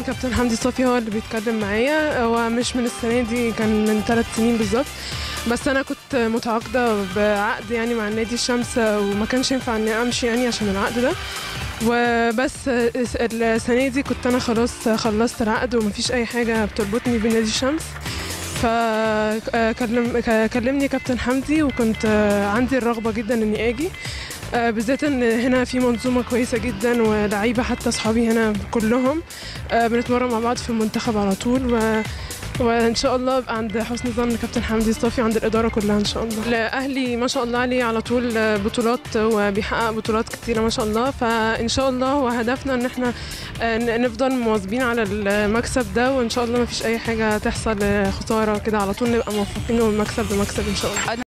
كابتن حمدي صافي هو اللي بيتكلم معايا هو مش من السنه دي كان من ثلاث سنين بالظبط بس انا كنت متعاقده بعقد يعني مع النادي الشمس وما كانش ينفع اني امشي يعني عشان العقد ده وبس السنه دي كنت انا خلاص خلصت العقد ومفيش اي حاجه بتربطني بنادي الشمس فكلمني كابتن حمدي وكنت عندي الرغبه جدا اني اجي بالذات ان هنا في منظومه كويسه جدا ولعيبه حتى اصحابي هنا كلهم بنتمرن مع بعض في المنتخب على طول و وان شاء الله ابقى عند حسن ظن كابتن حمدي الصافي عند الاداره كلها ان شاء الله الاهلي ما شاء الله عليه على طول بطولات وبيحقق بطولات كتيره ما شاء الله فان شاء الله هو هدفنا ان احنا نفضل مواظبين على المكسب ده وان شاء الله ما فيش اي حاجه تحصل خساره كده على طول نبقى موفقين والمكسب بمكسب ان شاء الله